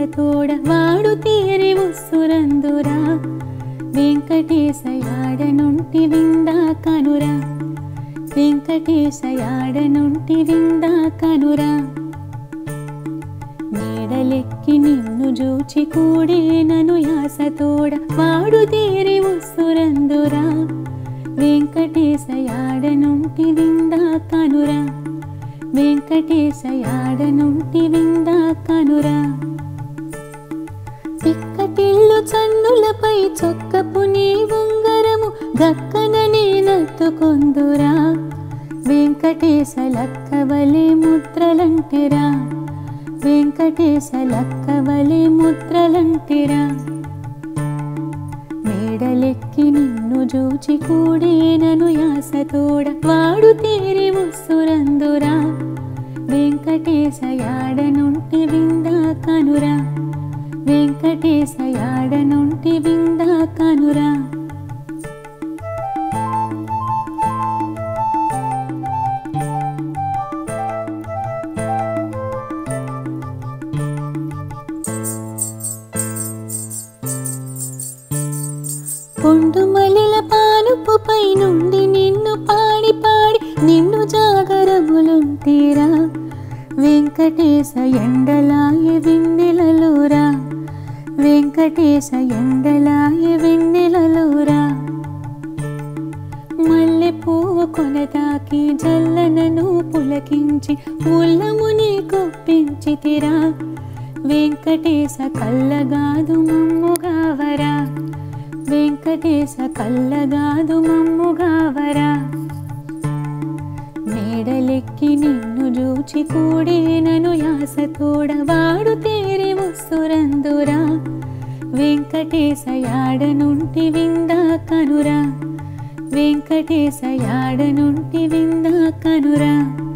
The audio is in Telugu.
యాసతోడ వాడు తీరి ఉస్సురందురా వెంకటేశయాడనుంటి విందా కనురా వెంకటేశయాడనుంటి విందా కనురా మేడలెక్కి నిన్ను జూచి కూడేనను యాసతోడ వాడు తీరి ఉస్సురందురా వెంకటేశయాడనుంటి విందా కనురా వెంకటేశయాడనుంటి విందా కనురా పిక్కటిల్లు చన్నులపై చొక్కపు నీ ఉంగరము గక్కన నేనత్తుకొందురా వెంకటేశ లక్కవలే ముద్రలంటిరా వెంకటేశ లక్కవలే ముద్రలంటిరా మేడలెక్కి నిన్ను జూచి కూడేనను యాసతోడ వాడు తేరి ముస్సురందురా వెంకటేశయాడనుంటి విందా కనురా వెంకటేశయాడనుంటి విందా కనురా పొండు మలిల పానుపుపై నుండి నిన్ను పాడి పాడి నిన్ను జాగరములుంటీరా వెంకటేశ ఎండలాయ వెన్నెలలోరా వెంకటేశ ఎండలాయ వెన్నెలలోరా మల్లె పువ్వు కొనదాకి జల్లనను పులకించి ఉల్లముని కొప్పించితిరా వెంకటేశ కల్లగాదు మమ్ముగావరా వెంకటేశ కల్లగాదు మమ్ముగావరా మేడలెక్కి నిన్ను జూచి కూడేనను యాసతోడ వాడు తేరి ముస్సురందురా వెంకటేశయాడనుంటి విందా కనురా వెంకటేశయాడనుంటి విందా కనురా